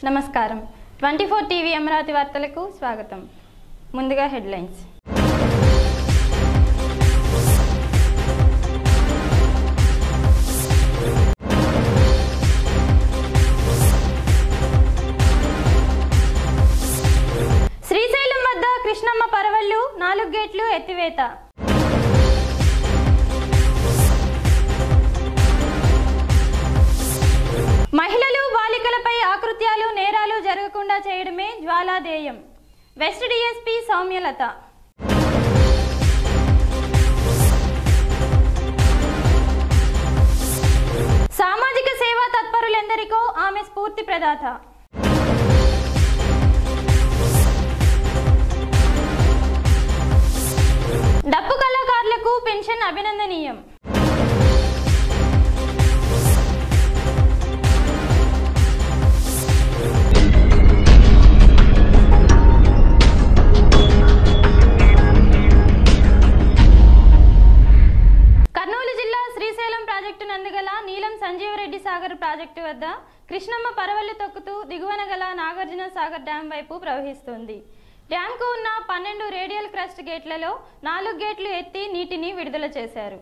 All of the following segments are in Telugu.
నమస్కారం ట్వంటీ ఫోర్ టీవీ అమరావతి వార్తలకు స్వాగతం ముందుగా హెడ్లైన్స్ శ్రీశైలం వద్ద కృష్ణమ్మ పరవళ్లు నాలుగు గేట్లు ఎత్తివేత మహిళలు బాలికలపై ఆకృత్యాలు నేరాలు జరగకుండా చేయడమే జ్వాలాదేయం వెస్ట్ డిఎస్పీ సౌమ్యలత సామాజిక సేవా తత్పరులెందరికో ఆమె స్ఫూర్తి ప్రదాత డప్పు కళాకారులకు పెన్షన్ అభినందనీయం కర్నూలు జిల్లా శ్రీశైలం ప్రాజెక్టు నందుగల నీలం సంజీవరెడ్డి సాగర్ ప్రాజెక్టు వద్ద కృష్ణమ్మ పరవళ్లు తొక్కుతూ దిగువన గల నాగార్జున సాగర్ డ్యాం వైపు ప్రవహిస్తుంది డ్యాంకు ఉన్న పన్నెండు రేడియల్ క్రస్ట్ గేట్లలో నాలుగు గేట్లు ఎత్తి నీటిని విడుదల చేశారు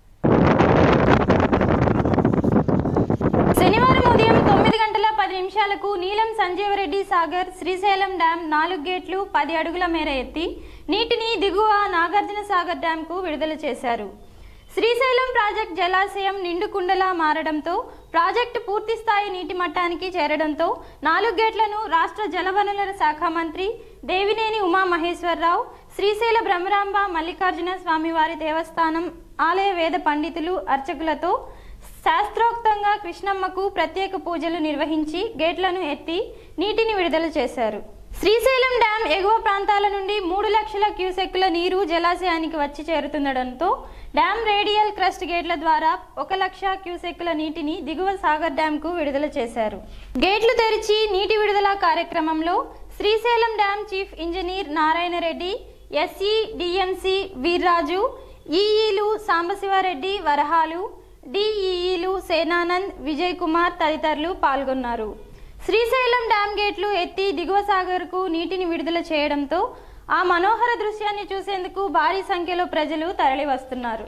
శనివారం ఉదయం తొమ్మిది గంటల పది నిమిషాలకు నీలం సంజీవరెడ్డి సాగర్ శ్రీశైలం డ్యాం నాలుగు గేట్లు పది అడుగుల మేర ఎత్తి నీటిని దిగువ నాగార్జున సాగర్ డ్యాంకు విడుదల చేశారు శ్రీశైలం ప్రాజెక్ట్ జలాశయం నిండుకుండలా మారడంతో ప్రాజెక్టు పూర్తి స్థాయి నీటి మట్టానికి చేరడంతో నాలుగు గేట్లను రాష్ట్ర జలవనరుల శాఖ మంత్రి దేవినేని ఉమామహేశ్వరరావు శ్రీశైల బ్రహ్మరాంబ మల్లికార్జున స్వామివారి దేవస్థానం ఆలయ వేద పండితులు అర్చకులతో శాస్త్రోక్తంగా కృష్ణమ్మకు ప్రత్యేక పూజలు నిర్వహించి గేట్లను ఎత్తి నీటిని విడుదల చేశారు శ్రీశైలం డ్యాం ఎగువ ప్రాంతాల నుండి మూడు లక్షల క్యూసెక్కుల నీరు జలాశయానికి వచ్చి చేరుతుండడంతో డ్యాం రేడియల్ క్రస్ట్ గేట్ల ద్వారా ఒక లక్ష క్యూసెక్కుల నీటిని దిగువ సాగర్ డ్యాంకు విడుదల చేశారు గేట్లు తెరిచి నీటి విడుదల కార్యక్రమంలో Srisailam dam chief engineer Narayana Reddy SE DMC Veerraju ఈఈలు సాంబశివారెడ్డి వరహాలు డిఈఈలు సేనానంద్ విజయ్ కుమార్ తదితరులు పాల్గొన్నారు శ్రీశైలం డ్యాం గేట్లు ఎత్తి దిగువ సాగర్కు నీటిని విడుదల చేయడంతో ఆ మనోహర దృశ్యాన్ని చూసేందుకు భారీ సంఖ్యలో ప్రజలు తరలివస్తున్నారు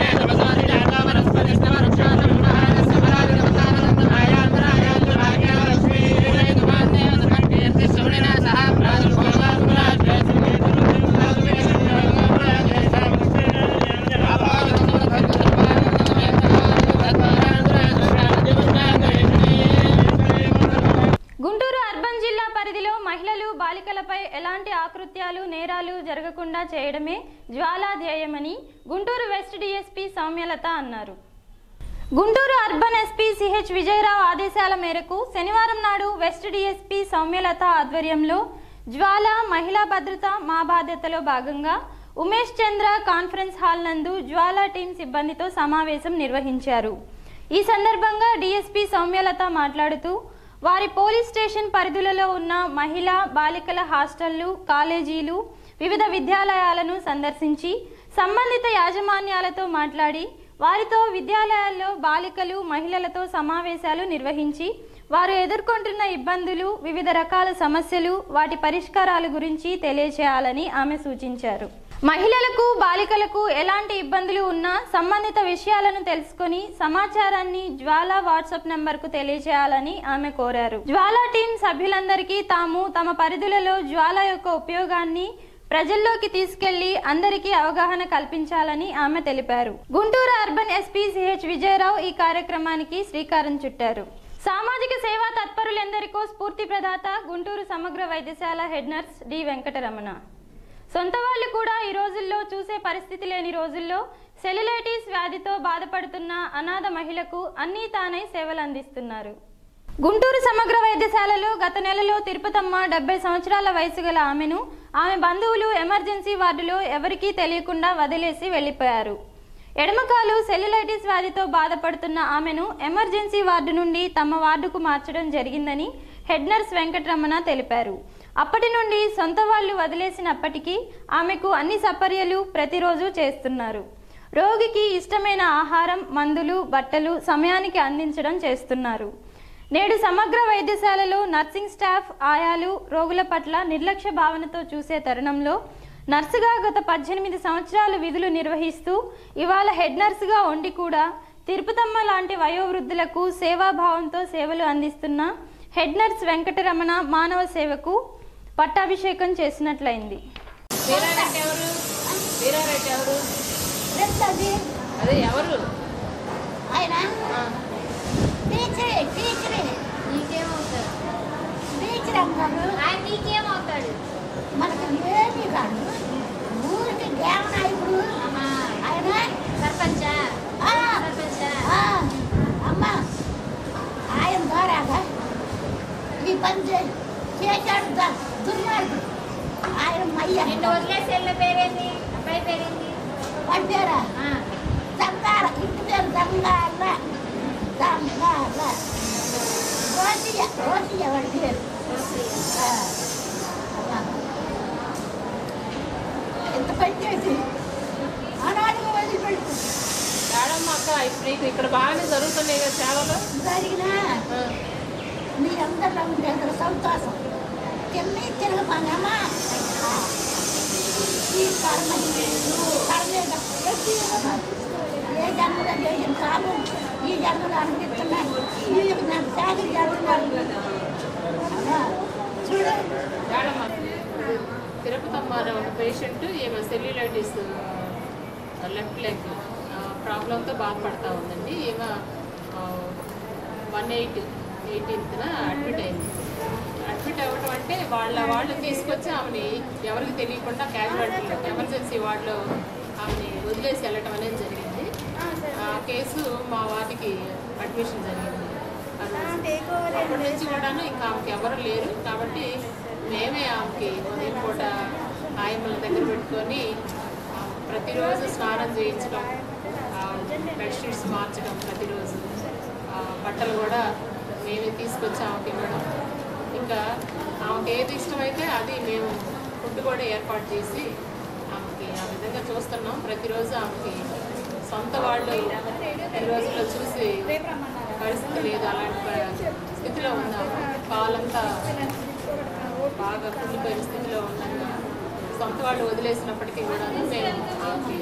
గుంటూరు అర్బన్ జిల్లా పరిధిలో మహిళలు బాలికలపై ఎలాంటి ఆకృత్యాలు నేరాలు జరగకుండా చేయడమే జ్వాలా ధ్యేయమని గుంటూరు వెస్ట్ డిఎస్పీ సౌమ్యలత అన్నారు Guntur urban SP CH Vijayarao ఆదేశాల మేరకు శనివారం నాడు వెస్ట్ డిఎస్పీ సౌమ్యలత ఆధ్వర్యంలో జ్వాల మహిళా భద్రత మా బాధ్యతలో భాగంగా ఉమేష్ చంద్ర కాన్ఫరెన్స్ హాల్ నందు జ్వాల టీం సిబ్బందితో సమావేశం నిర్వహించారు ఈ సందర్భంగా డిఎస్పీ సౌమ్యలత మాట్లాడుతూ వారి పోలీస్ స్టేషన్ పరిధులలో ఉన్న మహిళా బాలికల హాస్టళ్లు కాలేజీలు వివిధ విద్యాలయాలను సందర్శించి సంబంధిత యాజమాన్యాలతో మాట్లాడి వారితో విద్యాలయాల్లో బాలికలు మహిళలతో సమావేశాలు నిర్వహించి వారు ఎదుర్కొంటున్న ఇబ్బందులు వివిధ రకాల సమస్యలు వాటి పరిష్కారాల గురించి తెలియచేయాలని ఆమె సూచించారు మహిళలకు బాలికలకు ఎలాంటి ఇబ్బందులు ఉన్నా సంబంధిత విషయాలను తెలుసుకొని సమాచారాన్ని జ్వాలా వాట్సాప్ నంబర్కు తెలియజేయాలని ఆమె కోరారు జ్వాలా టీం సభ్యులందరికీ తాము తమ పరిధులలో జ్వాల యొక్క ఉపయోగాన్ని ప్రజల్లోకి తీసుకెళ్లి అందరికీ అవగాహన కల్పించాలని ఆమె తెలిపారు Guntur urban SP CH Vijayarao ఈ కార్యక్రమానికి శ్రీకారం చుట్టారు సామాజిక సేవా తత్పరులెందరికో స్ఫూర్తి ప్రదాత గుంటూరు సమగ్ర వైద్యశాల హెడ్ నర్స్ డి వెంకటరమణ సొంత వాళ్ళు కూడా ఈ రోజుల్లో చూసే పరిస్థితి లేని రోజుల్లో సెల్యులైటిస్ వ్యాధితో బాధపడుతున్న అనాథ మహిళకు అన్నీ తానై సేవలు అందిస్తున్నారు గుంటూరు సమగ్ర వైద్యశాలలో గత నెలలో తిరుపతమ్మ డెబ్బై సంవత్సరాల వయసు గల ఆమెను ఆమె బంధువులు ఎమర్జెన్సీ వార్డులో ఎవరికీ తెలియకుండా వదిలేసి వెళ్ళిపోయారు ఎడమకాలు సెల్యులైటిస్ వ్యాధితో బాధపడుతున్న ఆమెను ఎమర్జెన్సీ వార్డు నుండి తమ వార్డుకు మార్చడం జరిగిందని హెడ్ నర్స్ వెంకటరమణ తెలిపారు అప్పటి నుండి సొంత వాళ్ళు వదిలేసినప్పటికీ ఆమెకు అన్ని సపర్యలు ప్రతిరోజు చేస్తున్నారు రోగికి ఇష్టమైన ఆహారం మందులు బట్టలు సమయానికి అందించడం చేస్తున్నారు నేడు సమగ్ర వైద్యశాలలో నర్సింగ్ స్టాఫ్ ఆయాలు రోగుల పట్ల నిర్లక్ష్య భావనతో చూసే తరుణంలో నర్సుగా గత పద్దెనిమిది సంవత్సరాలు విధులు నిర్వహిస్తూ ఇవాళ హెడ్ నర్సుగా ఉండి కూడా తిరుపతమ్మ లాంటి వయోవృద్ధులకు సేవాభావంతో సేవలు అందిస్తున్న హెడ్ నర్స్ వెంకటరమణ మానవ సేవకు పట్టాభిషేకం చేసినట్లయింది వీరారెడ్డి ఎవరు వీరారెడ్డి ఎవరు రెండోది అదే ఎవరు ఆయన టీచరే టీచరే నీకేమవుతాడు టీచర్ అన్నారు ఆయన నీకేమవుతాడు మనకు ఏమీ కాదు ఊరికి దేవనాయకుడు ఆయన సర్పంచా ఆ, సర్పంచా ఆ, అమ్మ ఆయన ద్వారాగా ఈ పని చే- చేశాడు ద- దుర్మార్గుడు ఆయన మయ్య నిన్ను వదిలేసి వెళ్ళిన పేరేంది అబ్బాయి పేరేంది పడ్డారా ఆ, దంగాల ఇంటి పేరు దంగాల దంగాల రోసియ రోసియ వాడి పేరు ఆ, అలా. ఎంత పని చేసి ఆనాడుగా వదిలిపెట్టు మేడమ్మ అక్క ఇప్పుడు నీకు ఇక్కడ బాగానే జరుగుతున్నాయి కదా సేవలు జరిగినా ఆ, మీరందరిలో ఉంటే అంత సంతోషం తిమ్మి తిరగమన్నమ్మా ఈ కర్మ కర్మ ఏ జన్మలో చేసిన కాము ఈ జన్మలో అనిపిస్తున్నాయి ఈ నాకు సాగరి చేస్తున్నాడు అమ్మా, చూడు మేడమ్మ తిరుపతమ్మ అనే ఒక పేషెంట్ ఈమె సెల్యులైటిస్ లెఫ్ట్ లెగ్ ప్రాబ్లంతో బాధపడతా ఉందండి ఈమె వన్ ఎయిట్ ఎయిటీన్త్న అడ్మిట్ అయింది అడ్మిట్ అవ్వటం అంటే వాళ్ళ వాళ్ళు తీసుకొచ్చి ఆమెని ఎవరికి తెలియకుండా క్యాజువాలిటీ ఎమర్జెన్సీ వార్డులో ఆమెని వదిలేసి వెళ్ళటం అనేది జరిగింది ఆ కేసు మా వారికి అడ్మిషన్ జరిగింది ఆ రోజు. అప్పటి నుంచి కూడాను ఇంకా ఆమెకి ఎవరు లేరు కాబట్టి మేమే ఆమెకి ఉదయం పూట ఆయమ్మల దగ్గర పెట్టుకొని ఆ, ప్రతిరోజు స్నానం చేయించడం బెడ్షీట్స్ మార్చడం ప్రతిరోజు ఆ, బట్టలు కూడా మేమే తీసుకొచ్చి ఆమెకి ఇవ్వడం ఇంకా ఆమెకి ఏది ఇష్టమైతే అది మేము ఫుడ్ కూడా ఏర్పాటు చేసి ఆమెకి ఆ విధంగా చూస్తున్నాం ప్రతిరోజు ఆమెకి సొంత వాళ్ళు ఈ రోజుల్లో చూసి పరిస్థితి లేదు అలాంటి ప- స్థితిలో ఉన్నాము కాలంతా బాగా కుళ్ళిపోయిన స్థితిలో ఉన్నాము సొంత వాళ్ళు వదిలేసినప్పటికీ కూడా మేము ఆమెకి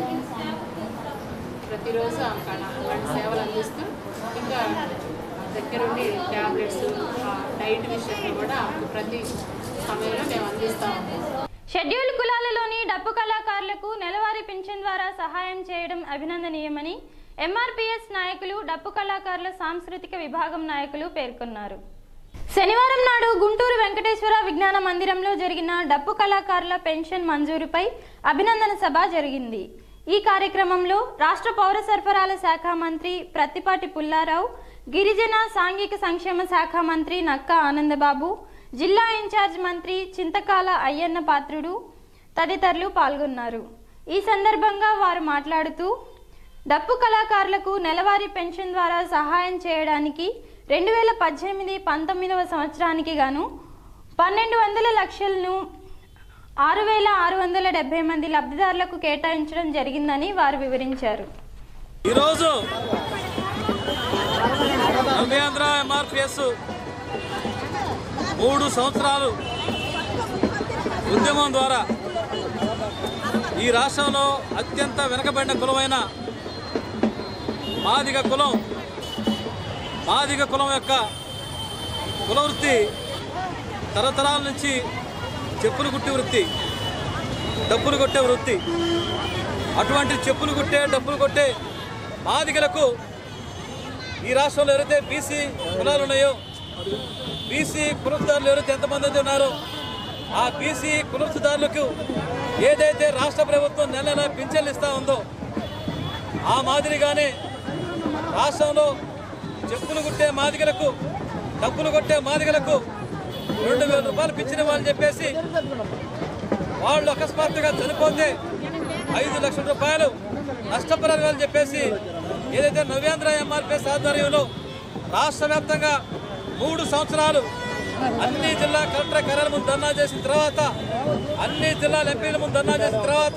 ప్రతిరోజు ఆమెకు అలా- అలాంటి సేవలు అందిస్తూ ఇంకా దగ్గరుండి ట్యాబ్లెట్స్ డైట్ విషయంలో కూడా ఆమెకు ప్రతి సమయంలో మేము అందిస్తూ ఉన్నాము షెడ్యూల్ కులాలలోని డప్పు కళాకారులకు నెలవారీ పింఛన్ ద్వారా సహాయం చేయడం అభినందనీయమని ఎంఆర్పీఎస్ నాయకులు డప్పు కళాకారుల సాంస్కృతిక విభాగం నాయకులు పేర్కొన్నారు శనివారం నాడు గుంటూరు వెంకటేశ్వర విజ్ఞాన మందిరంలో జరిగిన డప్పు కళాకారుల పెన్షన్ మంజూరుపై అభినందన సభ జరిగింది ఈ కార్యక్రమంలో రాష్ట్ర పౌర సరఫరాల శాఖ మంత్రి ప్రత్తిపాటి పుల్లారావు గిరిజన సాంఘిక సంక్షేమ శాఖ మంత్రి నక్కా ఆనందబాబు జిల్లా ఇన్ఛార్జ్ మంత్రి చింతకాల అయ్యన్న పాత్రుడు తదితరులు పాల్గొన్నారు ఈ సందర్భంగా వారు మాట్లాడుతూ డప్పు కళాకారులకు నెలవారీ పెన్షన్ ద్వారా సహాయం చేయడానికి రెండు వేల పద్దెనిమిది పంతొమ్మిదవ సంవత్సరానికి గాను పన్నెండు వందల లక్షలను ఆరు వేల ఆరు వందల డెబ్బై మంది లబ్ధిదారులకు కేటాయించడం జరిగిందని వారు వివరించారు ఈరోజు నవ్యాంధ్ర ఎంఆర్పిఎస్ మూడు సంవత్సరాలు ఉద్యమం ద్వారా ఈ రాష్ట్రంలో అత్యంత వెనకబడిన కులమైన మాదిగ కులం మాదిగ కులం యొక్క కుల వృత్తి తరతరాల నుంచి చెప్పులు కుట్టి వృత్తి డబ్బులు కొట్టే వృత్తి అటువంటి చెప్పులు కుట్టే డబ్బులు కొట్టే మాదిగలకు ఈ రాష్ట్రంలో ఎవరైతే బీసీ కులాలు ఉన్నాయో బీసీ కులవృత్తిదారులు ఎవరైతే ఎంతమంది అయితే ఉన్నారో ఆ బీసీ కులవృత్తిదారులకు ఏదైతే రాష్ట్ర ప్రభుత్వం నెల నెల పింఛన్లు ఇస్తా ఉందో ఆ మాదిరిగానే రాష్ట్రంలో చెప్పులు కుట్టే మాదిగలకు డబ్బులు కొట్టే మాదిగలకు రెండు వేల రూపాయలు పింఛన్ ఇవ్వాలని చెప్పేసి వాళ్ళు అకస్మాత్తుగా చనిపోతే ఐదు లక్షల రూపాయలు నష్టపరిహారం చెప్పేసి ఏదైతే నవ్యాంధ్ర ఎంఆర్పిఎస్ ఆధ్వర్యంలో రాష్ట్ర వ్యాప్తంగా మూడు సంవత్సరాలు అన్ని జిల్లా కలెక్టర్ కార్యాలయం ముందు ధర్నా చేసిన తర్వాత అన్ని జిల్లాల ఎంపీల ముందు ధర్నా చేసిన తర్వాత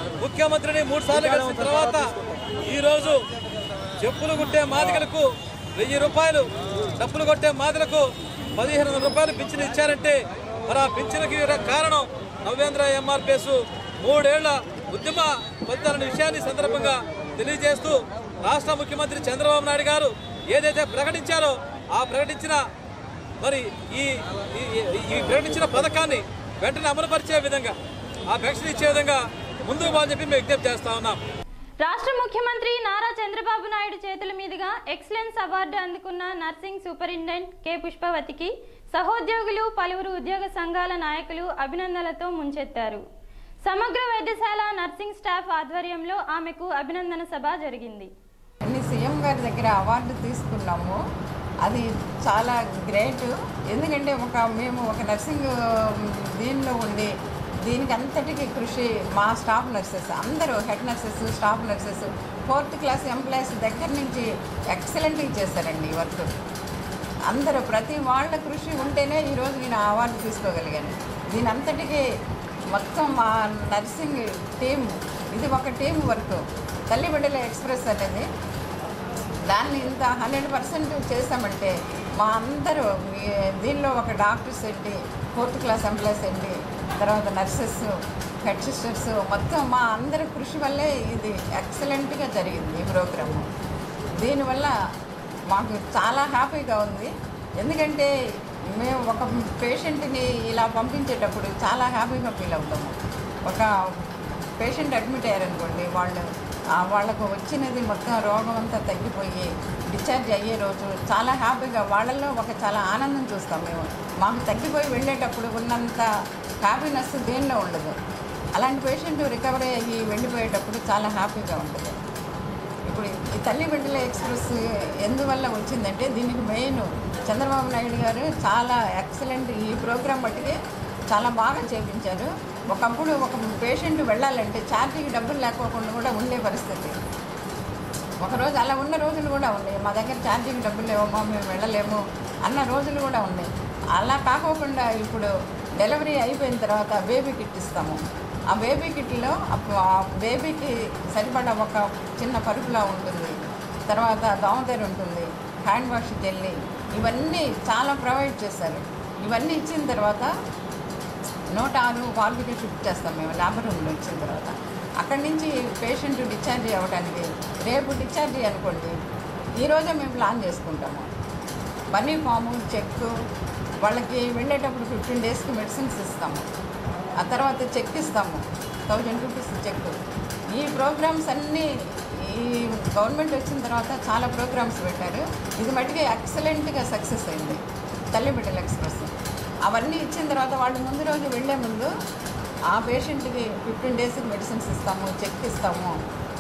ముఖ్యమంత్రిని మూడు సార్లు కలిసిన తర్వాత ఈరోజు చెప్పులు కుట్టే మాదికలకు వెయ్యి రూపాయలు డబ్బులు కొట్టే మాదిలకు పదిహేను వందల రూపాయలు పింఛను ఇచ్చారంటే మరి ఆ పింఛన్కి కారణం నవేంద్ర ఎంఆర్పిఎస్ మూడేళ్ల ఉద్యమ ఫలితాలనే విషయాన్ని ఈ సందర్భంగా తెలియజేస్తూ రాష్ట్ర ముఖ్యమంత్రి చంద్రబాబు నాయుడు గారు ఏదైతే ప్రకటించారో ఆ ప్రకటించిన మరి ఈ ఈ- ఈ- ఈ ప్రకటించిన పథకాన్ని వెంటనే అమలుపరిచే విధంగా ఆ పెన్షన్ ఇచ్చే విధంగా ముందుకు పోవాలని చెప్పి మేము విజ్ఞప్తి చేస్తా ఉన్నాం రాష్ట్ర ముఖ్యమంత్రి నారా చంద్రబాబు నాయుడు చేతుల మీదుగా ఎక్సలెన్స్ అవార్డు అందుకున్న నర్సింగ్ సూపరింటెండెంట్ కె పుష్పవతికి సహోద్యోగులు పలువురు ఉద్యోగ సంఘాల నాయకులు అభినందనలతో ముంచెత్తారు సమగ్ర వైద్యశాల నర్సింగ్ స్టాఫ్ ఆధ్వర్యంలో ఆమెకు అభినందన సభ జరిగింది అన్ని సీఎం గారి దగ్గర అవార్డు తీసుకున్నాము అది చాలా గ్రేట్ ఎందుకంటే ఒక మేము ఒక నర్సింగ్ దీనిలో ఉండి దీనికి అంతటికి కృషి మా స్టాఫ్ నర్సెస్ అందరూ head nurses staff nurses fourth class employees దగ్గర నుంచి ఎక్సలెంట్గా చేశారండి ఈ వర్క్ అందరూ ప్రతి వాళ్ళ కృషి ఉంటేనే ఈరోజు నేను ఆ అవార్డు తీసుకోగలిగాను దీని అంతటికీ మొత్తం మా నర్సింగ్ టీం ఇది ఒక టీం వర్క్ తల్లి బిడ్డల ఎక్స్ప్రెస్ అనేది దాన్ని ఇంత హండ్రెడ్ పర్సెంట్ చేసామంటే మా అందరూ ఈ దీనిలో ఒక డాక్టర్స్ ఏంటి ఫోర్త్ క్లాస్ ఎంప్లాయీస్ ఏంటి తర్వాత నర్సెస్ హెడ్ సిస్టర్స్ మొత్తం మా అందరి కృషి వల్లే ఇది ఎక్సలెంట్గా జరిగింది ఈ ప్రోగ్రాము దీనివల్ల మాకు చాలా హ్యాపీగా ఉంది ఎందుకంటే మేము ఒక పేషెంట్ని ఇలా పంపించేటప్పుడు చాలా హ్యాపీగా ఫీల్ అవుతాము ఒక పేషెంట్ అడ్మిట్ అయ్యారనుకోండి వాళ్ళు ఆ వాళ్ళకు వచ్చినది మొత్తం రోగం అంతా తగ్గిపోయి డిశ్చార్జ్ అయ్యే రోజు చాలా హ్యాపీగా వాళ్ళల్లో ఒక చాలా ఆనందం చూస్తాం మేము మాకు తగ్గిపోయి వెళ్ళేటప్పుడు ఉన్నంత హ్యాపీనెస్ దేనిలో ఉండదు అలాంటి పేషెంట్ రికవరీ అయ్యి వెళ్ళిపోయేటప్పుడు చాలా హ్యాపీగా ఉంటుంది ఇప్పుడు ఈ తల్లి బిడ్డల ఎక్స్ప్రెస్ ఎందువల్ల వచ్చిందంటే దీనికి మెయిన్ చంద్రబాబు నాయుడు గారు చాలా ఎక్సలెంట్ ఈ ప్రోగ్రాం బట్టికి చాలా బాగా చేపించారు ఒకప్పుడు ఒక పేషెంట్ వెళ్ళాలంటే ఛార్జీకి డబ్బులు లేకోకుండా కూడా ఉండే పరిస్థితి ఒకరోజు అలా ఉన్న రోజులు కూడా ఉన్నాయి మా దగ్గర ఛార్జీకి డబ్బులు లేవమ్మా మేము వెళ్ళలేము అన్న రోజులు కూడా ఉన్నాయి అలా కాకోకుండా ఇప్పుడు డెలివరీ అయిపోయిన తర్వాత బేబీ కిట్ ఇస్తాము ఆ బేబీ కిట్లో అప్పు- ఆ బేబీకి సరిపడా ఒక చిన్న పరుపులా ఉంటుంది తర్వాత దోమతెర ఉంటుంది హ్యాండ్ వాష్ జెల్లి ఇవన్నీ చాలా ప్రొవైడ్ చేశారు ఇవన్నీ ఇచ్చిన తర్వాత నూట ఆరు వాల్వ్కి షిఫ్ట్ చేస్తాం మేము ల్యాబ్ రూమ్లో ఇచ్చిన తర్వాత అక్కడి నుంచి పేషెంట్ డిశ్చార్జ్ అవ్వడానికి రేపు డిశ్చార్జ్ అనుకోండి ఈరోజే మేము ప్లాన్ చేసుకుంటాము బన్నీ ఫాము చెక్ వాళ్ళకి వెళ్ళేటప్పుడు ఫిఫ్టీన్ డేస్కి మెడిసిన్స్ ఇస్తాము ఆ తర్వాత చెక్ ఇస్తాము థౌజండ్ రూపీస్ చెక్ ఈ ప్రోగ్రామ్స్ అన్నీ ఈ గవర్నమెంట్ వచ్చిన తర్వాత చాలా ప్రోగ్రామ్స్ పెట్టారు ఇది మటుకి ఎక్సలెంట్గా సక్సెస్ అయింది తల్లి బిడ్డల ఎక్స్ప్రెస్ అవన్నీ ఇచ్చిన తర్వాత వాళ్ళు ముందు రోజు వెళ్ళే ముందు ఆ పేషెంట్కి ఫిఫ్టీన్ డేస్కి మెడిసిన్స్ ఇస్తాము చెక్ ఇస్తాము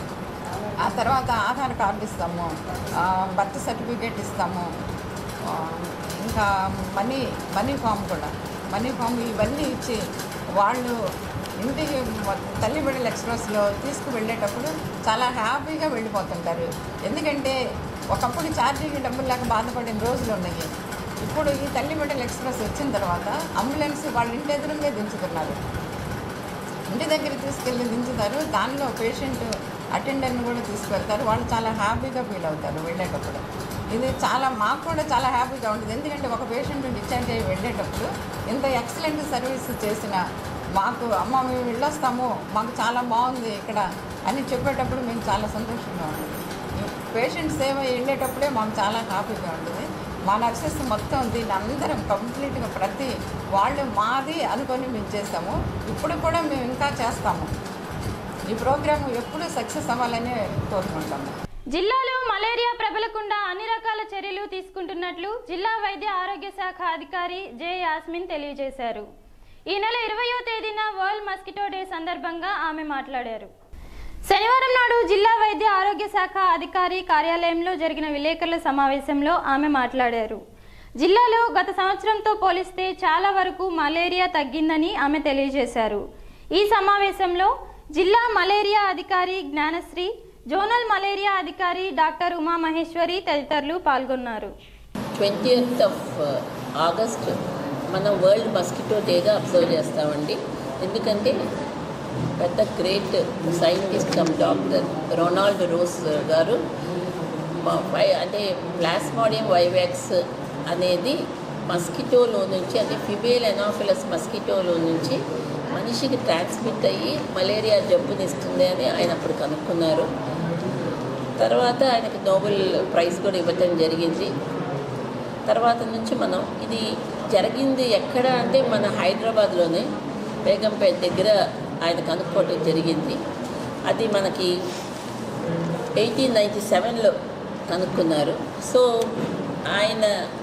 ఆ తర్వాత ఆధార్ కార్డు ఇస్తాము ఆ, బర్త్ సర్టిఫికేట్ ఇస్తాము ఆ, ఇంకా మనీ మనీ ఫామ్ కూడా మనీ ఫామ్ ఇవన్నీ ఇచ్చి వాళ్ళు ఇంటికి మ- తల్లి బిడ్డల ఎక్స్ప్రెస్లో తీసుకువెళ్ళేటప్పుడు చాలా హ్యాపీగా వెళ్ళిపోతుంటారు ఎందుకంటే ఒకప్పుడు ఛార్జీకి డబ్బులు లేక బాధపడిన రోజులు ఉన్నాయి ఇప్పుడు ఈ తల్లి బిడ్డల ఎక్స్ప్రెస్ వచ్చిన తర్వాత అంబులెన్స్ వాళ్ళ ఇంటి ఎదురుగా దించుతున్నారు ఇంటి దగ్గర తీసుకెళ్ళి దించుతారు దానిలో పేషెంట్ అటెండర్ని కూడా తీసుకెళ్తారు వాళ్ళు చాలా హ్యాపీగా ఫీల్ అవుతారు వెళ్ళేటప్పుడు ఇది చాలా మాకు కూడా చాలా హ్యాపీగా ఉంటుంది ఎందుకంటే ఒక పేషెంట్ డిశ్చార్జ్ అయ్యి వెళ్ళేటప్పుడు ఇంత ఎక్సలెంట్ సర్వీస్ చేసిన మాకు అమ్మ మేము వెళ్ళొస్తాము మాకు చాలా బాగుంది ఇక్కడ అని చెప్పేటప్పుడు మేము చాలా సంతోషంగా ఉంటుంది పేషెంట్ సేవ వెళ్ళేటప్పుడే మాకు చాలా హ్యాపీగా ఉంటుంది మా నర్సెస్ మొత్తం దీన్ని అందరం కంప్లీట్గా ప్రతి వాళ్ళు మాది అనుకొని మేము చేస్తాము ఇప్పుడు కూడా మేము ఇంకా చేస్తాము ఈ ప్రోగ్రామ్ ఎప్పుడు సక్సెస్ అవ్వాలని కోరుకుంటాము జిల్లాలో మలేరియా ప్రబలకుండా అన్ని రకాల చర్యలు తీసుకుంటున్నట్లు జిల్లా వైద్య ఆరోగ్య శాఖ అధికారి జె యాస్మిన్ తెలియజేశారు ఈ నెల ఇరవయో తేదీన వరల్డ్ మస్కిటో డే సందర్భంగా ఆమె మాట్లాడారు శనివారం నాడు జిల్లా వైద్య ఆరోగ్య శాఖ అధికారి కార్యాలయంలో జరిగిన విలేకరుల సమావేశంలో ఆమె మాట్లాడారు జిల్లాలో గత సంవత్సరంతో పోలిస్తే చాలా వరకు మలేరియా తగ్గిందని ఆమె తెలియజేశారు ఈ సమావేశంలో జిల్లా మలేరియా అధికారి జ్ఞానశ్రీ జోనల్ మలేరియా అధికారి డాక్టర్ ఉమా మహేశ్వరి తదితరులు పాల్గొన్నారు ట్వంటీయత్ ఆఫ్ ఆగస్ట్ మనం వరల్డ్ మస్కిటో డేగా అబ్జర్వ్ చేస్తామండి ఎందుకంటే పెద్ద great scientist cum doctor Ronald Ross గారు మ- వై అంటే ప్లాస్మాడియం వైవాక్స్ అనేది మస్కిటోలో నుంచి అంటే ఫిమేల్ ఎనాఫిలస్ మస్కిటోలో నుంచి మనిషికి ట్రాన్స్మిట్ అయ్యి మలేరియా జబ్బునిస్తుంది అని ఆయన అప్పుడు కనుక్కున్నారు తర్వాత ఆయనకి నోబెల్ ప్రైజ్ కూడా ఇవ్వటం జరిగింది తర్వాత నుంచి మనం ఇది జరిగింది ఎక్కడ అంటే మన హైదరాబాద్లోనే బేగంపేట దగ్గర ఆయన కనుక్కోవటం జరిగింది అది మనకి ఎయిటీన్ నైంటీ సెవెన్లో కనుక్కున్నారు సో ఆయన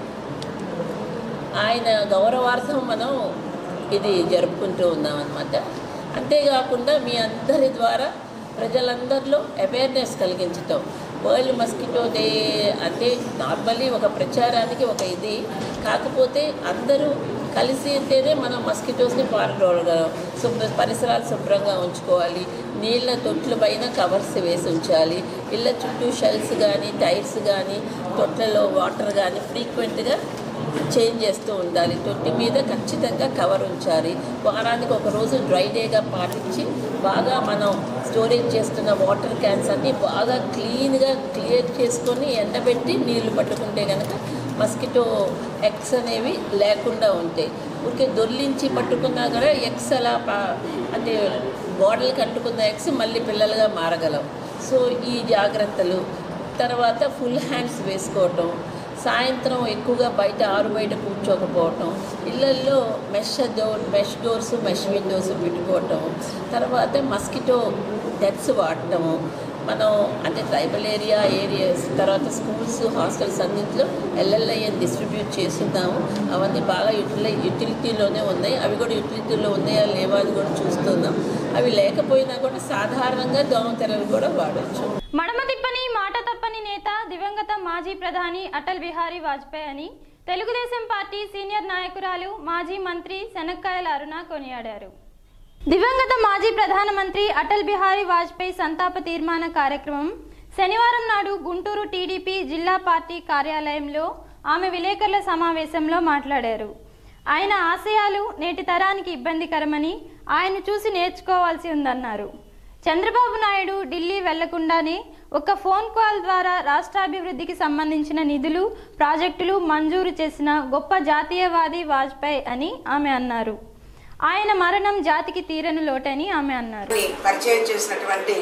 ఆయన గౌరవార్థం మనం ఇది జరుపుకుంటూ ఉన్నాం అనమాట అంతేకాకుండా మీ అందరి ద్వారా ప్రజలందరిలో అవేర్నెస్ కలిగించటం వరల్డ్ మస్కిటో డే అంటే నార్మల్లీ ఒక ప్రచారానికి ఒక ఇది కాకపోతే అందరూ కలిసి ఉంటేనే మనం మస్కిటోస్ని పారగలగలం శుభ్ర పరిసరాలు శుభ్రంగా ఉంచుకోవాలి నీళ్ళ తొట్ల పైన కవర్స్ వేసి ఉంచాలి ఇళ్ళ చుట్టూ షెల్స్ కానీ టైర్స్ కానీ తొట్లలో వాటర్ కానీ ఫ్రీక్వెంట్గా చేంజ్ చేస్తూ ఉండాలి తొట్టి మీద ఖచ్చితంగా కవర్ ఉంచాలి వారానికి ఒక రోజు డ్రై డేగా పాటించి బాగా మనం స్టోరేజ్ చేస్తున్న వాటర్ క్యాన్స్ అన్ని బాగా క్లీన్గా క్లియర్ చేసుకొని ఎండబెట్టి నీళ్లు పట్టుకుంటే కనుక మస్కిటో ఎగ్స్ అనేవి లేకుండా ఉంటాయి ఊరికే దొర్లించి పట్టుకున్నా కూడా ఎగ్స్ అలా పా- అంటే గోడలు కట్టుకున్న ఎగ్స్ మళ్ళీ పిల్లలుగా మారగలవు సో ఈ జాగ్రత్తలు తర్వాత ఫుల్ హ్యాండ్స్ వేసుకోవటం సాయంత్రం ఎక్కువగా బయట ఆరు బయట కూర్చోకపోవటం ఇళ్ళల్లో mesh door mesh doors mesh windows పెట్టుకోవటం తర్వాత మస్కిటో నెట్స్ వాడటము మనం అంటే ట్రైబల్ ఏరియా ఏరియాస్ తర్వాత స్కూల్స్ హాస్టల్స్ అన్నింటిలో ఎల్ఎల్ఐఎన్ డిస్ట్రిబ్యూట్ చేస్తున్నాము అవన్నీ బాగా యూటిలై యూటిలిటీలోనే ఉన్నాయి అవి కూడా యూటిలిటీలో ఉన్నాయా లేవా అని కూడా చూస్తున్నాం అవి లేకపోయినా కూడా సాధారణంగా దోమతెరలు కూడా వాడచ్చు మడమ తిప్పని మాట తప్పని నేత దివంగత మాజీ ప్రధాని అటల్ బిహారీ వాజ్పేయి అని తెలుగుదేశం పార్టీ సీనియర్ నాయకురాలు మాజీ మంత్రి శనక్కాయల అరుణ కొనియాడారు దివంగత మాజీ ప్రధానమంత్రి అటల్ బిహారీ వాజ్పేయి సంతాప తీర్మాన కార్యక్రమం శనివారం నాడు గుంటూరు టీడీపీ జిల్లా పార్టీ కార్యాలయంలో ఆమె విలేకరుల సమావేశంలో మాట్లాడారు ఆయన ఆశయాలు నేటి తరానికి ఇబ్బందికరమని ఆయన చూసి నేర్చుకోవాల్సి ఉందన్నారు చంద్రబాబు నాయుడు ఢిల్లీ వెళ్లకుండానే ఒక ఫోన్ కాల్ ద్వారా రాష్ట్రాభివృద్ధికి సంబంధించిన నిధులు ప్రాజెక్టులు మంజూరు చేసిన గొప్ప జాతీయవాది వాజ్పేయి అని ఆమె అన్నారు ఆయన మరణం జాతికి తీరని లోటని ఆమె అన్నారు ని పరిచయం చేసినటువంటి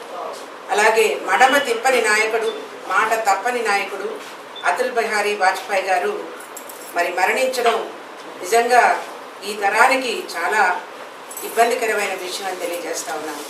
అలాగే మడమ తిప్పని నాయకుడు మాట తప్పని నాయకుడు అటల్ బిహారీ వాజ్పేయి గారు మరి మరణించడం నిజంగా ఈ తరానికి చాలా ఇబ్బందికరమైన విషయం అని తెలియజేస్తా ఉన్నాను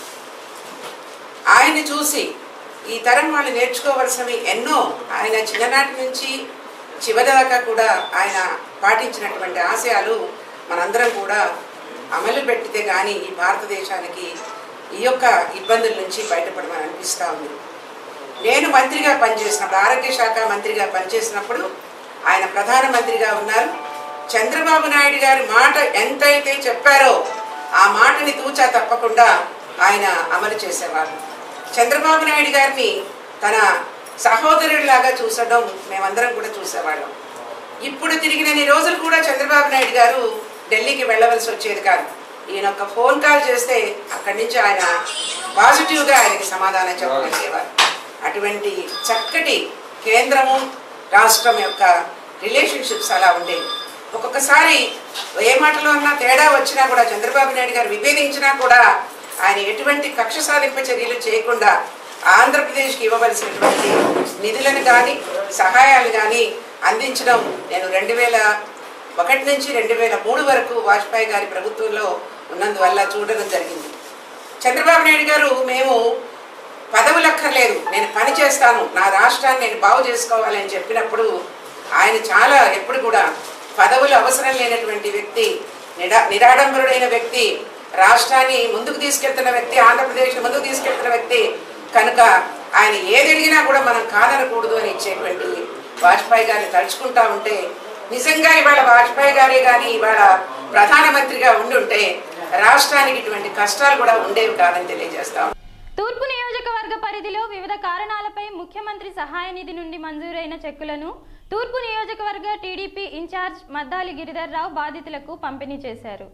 ఆయన్ని చూసి ఈ తరం వాళ్ళు నేర్చుకోవలసినవి ఎన్నో ఆయన చిన్ననాటి నుంచి చివరిదాకా కూడా ఆయన పాటించినటువంటి ఆశయాలు మనందరం కూడా అమలు పెట్టితే కానీ ఈ భారతదేశానికి ఈ యొక్క ఇబ్బందుల నుంచి బయటపడమని అనిపిస్తూ ఉంది నేను మంత్రిగా పనిచేసినప్పుడు ఆరోగ్య శాఖ మంత్రిగా పనిచేసినప్పుడు ఆయన ప్రధానమంత్రిగా ఉన్నారు చంద్రబాబు నాయుడు గారి మాట ఎంతైతే చెప్పారో ఆ మాటని తూచా తప్పకుండా ఆయన అమలు చేసేవారు చంద్రబాబు నాయుడు గారిని తన సహోదరుడిలాగా చూసడం మేమందరం కూడా చూసేవాళ్ళం ఇప్పుడు తిరిగినన్ని రోజులు కూడా చంద్రబాబు నాయుడు గారు ఢిల్లీకి వెళ్ళవలసి వచ్చేది కాదు ఈయన ఒక ఫోన్ కాల్ చేస్తే అక్కడి నుంచి ఆయన పాజిటివ్గా ఆయనకి సమాధానం చెప్పగలిగేవారు అటువంటి చక్కటి కేంద్రము రాష్ట్రం యొక్క రిలేషన్షిప్స్ అలా ఉండేవి ఒక్కొక్కసారి ఏ మాటలో అన్నా తేడా వచ్చినా కూడా చంద్రబాబు నాయుడు గారు విభేదించినా కూడా ఆయన ఎటువంటి కక్ష సాధింప చర్యలు చేయకుండా ఆంధ్రప్రదేశ్కి ఇవ్వవలసినటువంటి నిధులను కానీ సహాయాలు కానీ అందించడం నేను రెండు వేల ఒకటి నుంచి రెండు వేల మూడు వరకు వాజ్పేయి గారి ప్రభుత్వంలో ఉన్నందువల్ల చూడడం జరిగింది చంద్రబాబు నాయుడు గారు మేము పదవులు అక్కర్లేదు నేను పని చేస్తాను నా రాష్ట్రాన్ని నేను బాగు చేసుకోవాలని చెప్పినప్పుడు ఆయన చాలా ఎప్పుడు కూడా పదవులు అవసరం లేనటువంటి వ్యక్తి నిడా నిరాడంబరుడైన వ్యక్తి రాష్ట్రాన్ని ముందుకు తీసుకెళ్తున్న వ్యక్తి ఆంధ్రప్రదేశ్ ముందుకు తీసుకెళ్తున్న వ్యక్తి కనుక ఆయన ఏది అడిగినా కూడా మనం కాదనకూడదు అని ఇచ్చేటువంటి వాజ్పేయి గారిని తలుచుకుంటా ఉంటే నిజంగా ఇవాళ వాజ్పేయి గారే కానీ ఇవాళ ప్రధానమంత్రిగా ఉండుంటే రాష్ట్రానికి ఇటువంటి కష్టాలు కూడా ఉండేవి కాదని తెలియజేస్తాం తూర్పు నియోజకవర్గ పరిధిలో వివిధ కారణాలపై ముఖ్యమంత్రి సహాయ నిధి నుండి మంజూరైన చెక్కులను తూర్పు నియోజకవర్గ టీడీపీ ఇన్ఛార్జ్ మద్దాలి గిరిధర్ రావు బాధితులకు పంపిణీ చేశారు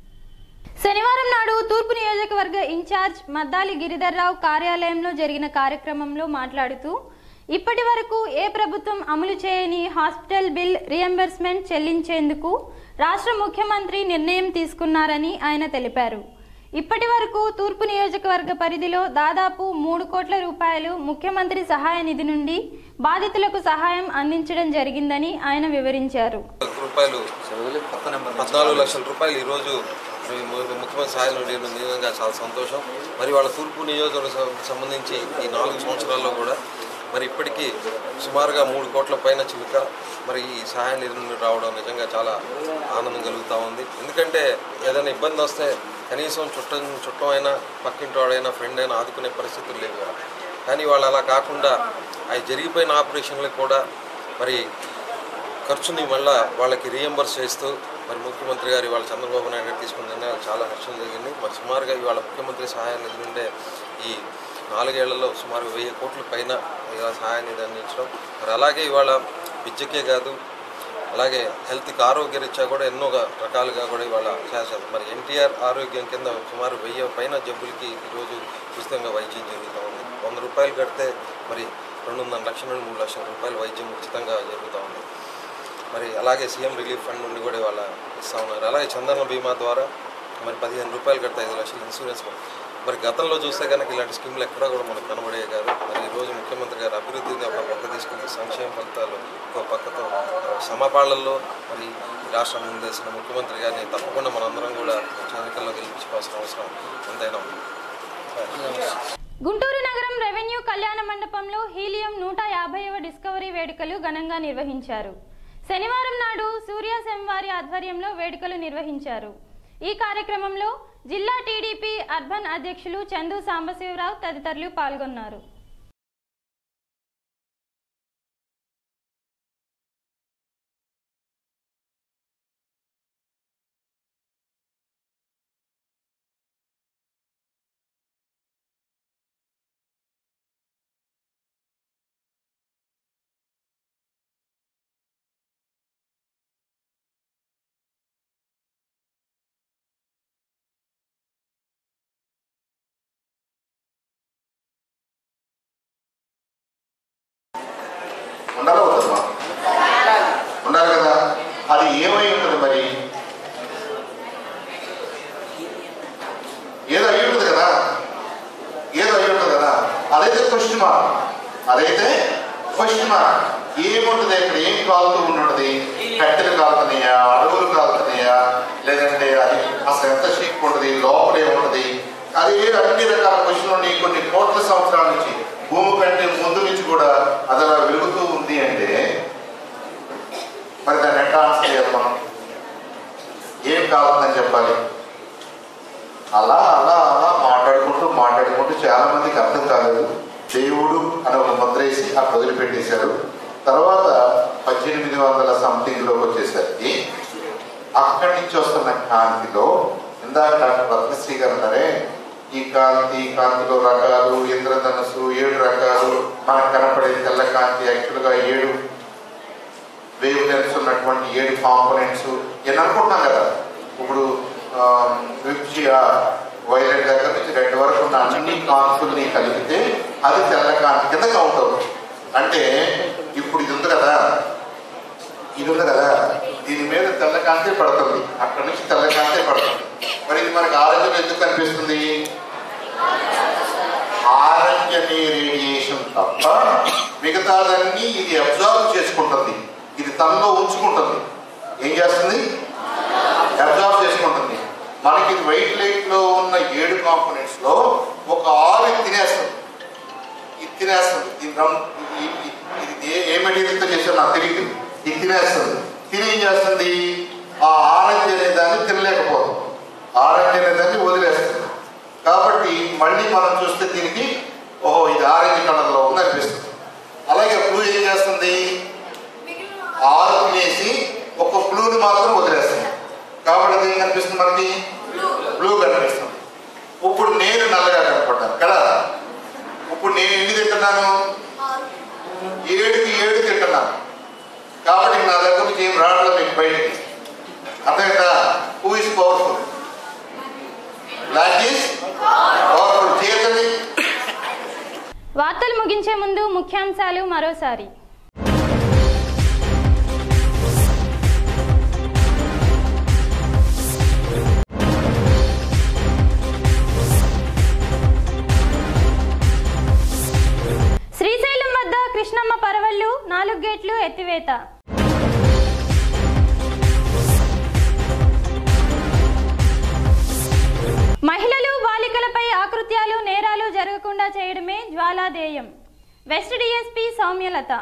శనివారం నాడు తూర్పు నియోజకవర్గ ఇన్ఛార్జ్ మద్దాలి గిరిధర్ రావు కార్యాలయంలో జరిగిన కార్యక్రమంలో మాట్లాడుతూ ఇప్పటి వరకు ఏ ప్రభుత్వం అమలు చేయని హాస్పిటల్ బిల్ రియంబర్స్మెంట్ చెల్లించేందుకు రాష్ట్ర ముఖ్యమంత్రి నిర్ణయం తీసుకున్నారని ఆయన తెలిపారు ఇప్పటి వరకు తూర్పు నియోజకవర్గ పరిధిలో దాదాపు మూడు కోట్ల రూపాయలు ముఖ్యమంత్రి సహాయ నిధి నుండి బాధితులకు సహాయం అందించడం జరిగిందని ఆయన వివరించారు రూపాయలు పద్నాలుగు లక్షల రూపాయలు ఈరోజు మరి ము- ముఖ్యమంత్రి సాయం నుండి నిజంగా చాలా సంతోషం మరి వాళ్ళ తూర్పు నియోజకవర్గం సంబంధించి ఈ నాలుగు సంవత్సరాల్లో కూడా మరి ఇప్పటికీ సుమారుగా మూడు కోట్ల పైన చిలుక మరి ఈ సహాయ నిధి నుండి రావడం నిజంగా చాలా ఆనందం కలుగుతూ ఉంది ఎందుకంటే ఏదైనా ఇబ్బంది వస్తే కనీసం చుట్టం చుట్టం అయినా పక్కింటి వాడైనా ఫ్రెండ్ అయినా ఆదుకునే పరిస్థితులు లేవు కదా. కానీ వాళ్ళు అలా కాకుండా అవి జరిగిపోయిన ఆపరేషన్లకు కూడా మరి ఖర్చుని మళ్ళా వాళ్ళకి రీఎంబర్స్ చేస్తూ మరి ముఖ్యమంత్రి గారు వాళ్ళ చంద్రబాబు నాయుడు గారు తీసుకున్న నిర్ణయాలు చాలా హర్షం జరిగింది మరి సుమారుగా ఇవాళ ముఖ్యమంత్రి సహాయ నిధి నుండే ఈ నాలుగేళ్లలో సుమారు వెయ్యి కోట్ల పైన ఇలా సహాయ నిధి అందించడం మరి అలాగే ఇవాళ విద్యకే కాదు అలాగే హెల్త్కి ఆరోగ్యరీత్యా కూడా ఎన్నో రకాలుగా కూడా ఇవాళ చేస్తారు మరి ఎన్టీఆర్ ఆరోగ్యం కింద సుమారు వెయ్యి పైన జబ్బులకి ఈరోజు ఉచితంగా వైద్యం జరుగుతూ ఉంది వంద రూపాయలు కడితే మరి రెండున్నర లక్షల నుండి మూడు లక్షల రూపాయలు వైద్యం ఉచితంగా జరుగుతూ ఉంది మరి అలాగే సీఎం రిలీఫ్ ఫండ్ నుండి కూడా ఇవాళ ఇస్తూ ఉన్నారు అలాగే చందన బీమా ద్వారా మరి పదిహేను రూపాయలు కడితే ఐదు లక్షలు ఇన్సూరెన్స్ కూడా. మరి గతంలో చూస్తే కనుక ఇలాంటి స్కీమ్లు ఎక్కడా కూడా మనకు కనబడేవి కాదు మరి ఈరోజు ముఖ్యమంత్రి గారు అభివృద్ధిని ఒక పక్క తీసుకుని సంక్షేమ ఫలితాలు ఇంకో పక్కతో సమపాళ్లలో మరి ఈ రాష్ట్రం ముందేసిన ముఖ్యమంత్రి గారిని తప్పకుండా మనందరం కూడా వచ్చే ఎన్నికల్లో గెలిపించుకోవాల్సిన అవసరం ఎంతైనా ఉంది గుంటూరు నగరం రెవెన్యూ కళ్యాణ మండపంలో హీలియం నూట యాభైవ డిస్కవరీ వేడుకలు ఘనంగా నిర్వహించారు శనివారం నాడు సూర్య వారి ఆధ్వర్యంలో వేడుకలు నిర్వహించారు ఈ కార్యక్రమంలో జిల్లా టీడీపీ అర్బన్ అధ్యక్షులు చందు సాంబశివరావు తదితరులు పాల్గొన్నారు ఉండాలా వద్దమ్మా ఉండాలి కదా అది ఏమై ఉంటుంది మరి ఏదో అయి ఉంటుంది కదా ఏదో అయి ఉంటుంది కదా అదైతే క్వశ్చన్ మార్క్ అదైతే క్వశ్చన్ మార్క్ ఏముంటుంది ఇక్కడ ఏం కాలుతూ ఉన్నది కట్టెలు కాలుతున్నాయా అడవులు కాలుతున్నాయా లేదంటే అది అసలు ఎంత షేప్ ఉంటుంది లోపల ఏముంటుంది అది అన్ని రకాల క్వశ్చన్లు ఉన్నాయి కొన్ని కోట్ల సంవత్సరాల నుంచి భూమి కంటే ముందు నుంచి కూడా అది అలా వెలుగుతూ ఉంది అంటే మరి దాన్ని ఎట్లా ఆన్సర్ చేయాలి మనం ఏం కావాలని చెప్పాలి అలా అలా అలా మాట్లాడుకుంటూ మాట్లాడుకుంటూ చాలా మందికి అర్థం కాలేదు దేవుడు అని ఒక ముద్ర వేసి అక్కడ వదిలిపెట్టేశారు తర్వాత పద్దెనిమిది వందల సంథింగ్లోకి వచ్చేసరికి అక్కడి నుంచి వస్తున్న కాంతిలో ఇందాక డాక్టర్ రత్నశ్రీ గారు అన్నారే ఈ కాంతి ఈ కాంతిలో రకాలు ఇంద్రధనస్సు ఏడు రకాలు మనకు కనపడే తెల్ల కాంతి యాక్చువల్గా ఏడు వేవ్ లెన్స్ ఉన్నటువంటి ఏడు కాంపోనెంట్స్ నేను అనుకుంటున్నాం కదా ఇప్పుడు విప్జియా వైలెట్ దగ్గర నుంచి రెడ్ వరకు ఉన్న అన్ని కాంతుల్ని కలిపితే అది తెల్ల కాంతి కింద కౌంట్ అవుతుంది అంటే ఇప్పుడు ఇది ఉంది కదా ఇది ఉంది కదా దీని మీద తెల్ల కాంతి పడుతుంది అక్కడి నుంచి తెల్ల కాంతి పడుతుంది మరి ఇది మనకి ఆరోగ్యం ఎందుకు కనిపిస్తుంది ఆరంజనీ రేడియేషన్ తప్ప మిగతాదన్నీ ఇది అబ్జర్వ్ చేసుకుంటుంది ఇది తనలో ఉంచుకుంటుంది ఏం చేస్తుంది అబ్జర్వ్ చేసుకుంటుంది మనకి ఇది వైట్ లైట్ లో ఉన్న ఏడు కాంపోనెంట్స్ లో ఒక ఆరు ఇది తినేస్తుంది ఇది తినేస్తుంది దీని రం- ఈ- ఈ- ఇది ఏ- ఏ మెటీరియల్తో చేసారో నాకు తెలియదు ఇది తినేస్తుంది తిని ఏం చేస్తుంది ఆ ఆరెంజ్ అనే దాన్ని తినలేకపోతుంది ఆరెంజ్ అనే దాన్ని వదిలేస్తుంది కాబట్టి మళ్ళీ మనం చూస్తే దీనికి ఓహో ఇది ఆరెంజ్ కలర్లో ఉంది అనిపిస్తుంది అలాగే బ్లూ ఏం చేస్తుంది ఆరు తినేసి ఒక బ్లూని మాత్రం వదిలేస్తుంది కాబట్టి అది ఏం కనిపిస్తుంది మనకి బ్లూ కనిపిస్తుంది ఇప్పుడు నేను నల్లగా కనపడ్డాను కదా ఇప్పుడు నేను ఎన్ని తింటున్నాను ఏడుకి ఏడు తింటున్నాను కాబట్టి నా దగ్గర నుంచి ఏం రావట్లేదు మీకు బయటికి అర్థమైందా who is powerful block is powerful చేతండి వార్తలు ముగించే ముగించే ముందు ముఖ్యాంశాలు మరోసారి శ్రీశైలం వద్ద కృష్ణమ్మ పరవళ్లు నాలుగు గేట్లు ఎత్తివేత మహిళలు బాలికలపై ఆకృత్యాలు నేరాలు జరగకుండా చేయడమే జ్వాలాదేయం వెస్ట్ డిఎస్పీ సౌమ్యలత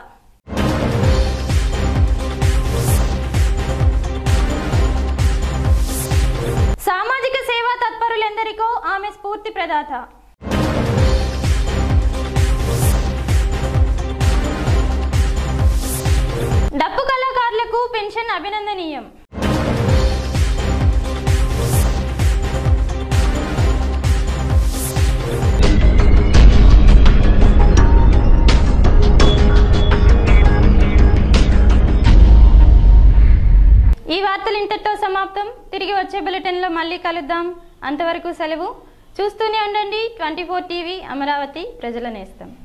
సామాజిక సేవా తత్పరులెందరికో ఆమె స్ఫూర్తి ప్రదాత డప్పు కళాకారులకు పెన్షన్ అభినందనీయం ఈ వార్తలు ఇంతటితో సమాప్తం తిరిగి వచ్చే బులెటిన్లో మళ్ళీ కలుద్దాం అంతవరకు సెలవు చూస్తూనే ఉండండి ట్వంటీ ఫోర్ టీవీ అమరావతి ప్రజల నేస్తం